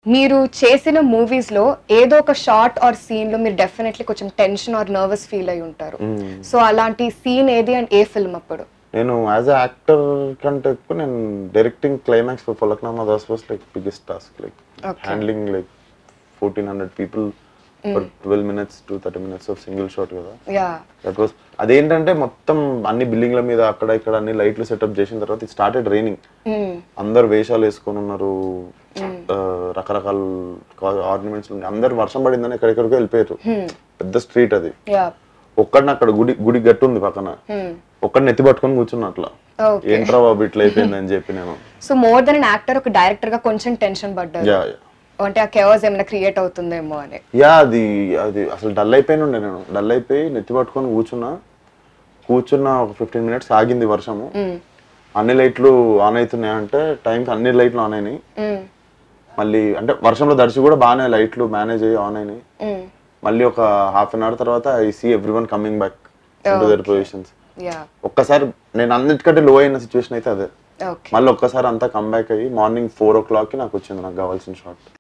మీరు చేసిన మూవీస్ లో ఏదో ఒక షార్ట్ ఆర్ సీన్ లో మీరు డెఫినెట్లీ కొంచెం టెన్షన్ ఆర్ నర్వస్ ఫీల్ అయి ఉంటారు సో అలాంటి సీన్ ఏది అండ్ ఏ ఫిల్మ్ అప్పుడు నేను యాజ్ అ యాక్టర్ కంటే ఎక్కువ నేను directing climax for Falaknuma Das was like biggest task like Okay. Handling like fourteen hundred people for twelve minutes to thirty minutes of single shot కదా yeah that was అదేంటంటే మొత్తం అన్ని బిల్డింగ్ల మీద అక్కడ ఇక్కడ అన్ని లైట్లు సెటప్ చేసిన తర్వాత ఇట్ స్టార్టెడ్ రైనింగ్ అందరు వేషాలు వేసుకొని ఉన్నారు ఆ, రకరకాల ఆర్నమెంట్స్ అందరు వర్షం పడిందని ఎక్కడెక్కడికో వెళ్ళిపోయారు పెద్ద స్ట్రీట్ అది యా ఒక్కడిని అక్కడ గుడి గుడి గట్టు ఉంది పక్కన ఒక్కడిని ఎత్తి పట్టుకొని కూర్చున్నా అట్లా Okay. ఏంట్రా బాబు ఇట్లా అయిపోయిందని చెప్పి నేను సో మోర్ దెన్ యాక్టర్ ఒక డైరెక్టర్ గా కొంచెం టెన్షన్ పడ్డారు యా అంటే ఆ కేవస్ ఏమైనా క్రియేట్ అవుతుందేమో అని యా అది అది అసలు డల్ అయిపోయిన ఉండే నేను డల్ అయిపోయి నెత్తి పట్టుకొని కూర్చున్నా కూర్చున్న ఒక ఫిఫ్టీన్ మినిట్స్ ఆగింది వర్షము అన్ని లైట్లు ఆన్ అవుతున్నాయి అంటే టైంకి అన్ని లైట్లు ఆన్ అయినాయి Mm, మళ్ళీ అంటే వర్షంలో దర్శి కూడా బాగానే లైట్లు మేనేజ్ అయ్యి ఆన్ అయినాయి mm, మళ్ళీ ఒక హాఫ్ అన్ అవర్ తర్వాత I see everyone coming back to their positions yeah ఒక్కసారి నేను అన్నిటికంటే లో అయిన సిచ్యువేషన్ అయితే అదే ఓకే మళ్ళీ ఒక్కసారి అంతా కమ్ బ్యాక్ అయ్యి మార్నింగ్ ఫోర్ ఓ క్లాక్కి నాకు వచ్చింది నాకు కావాల్సిన షాట్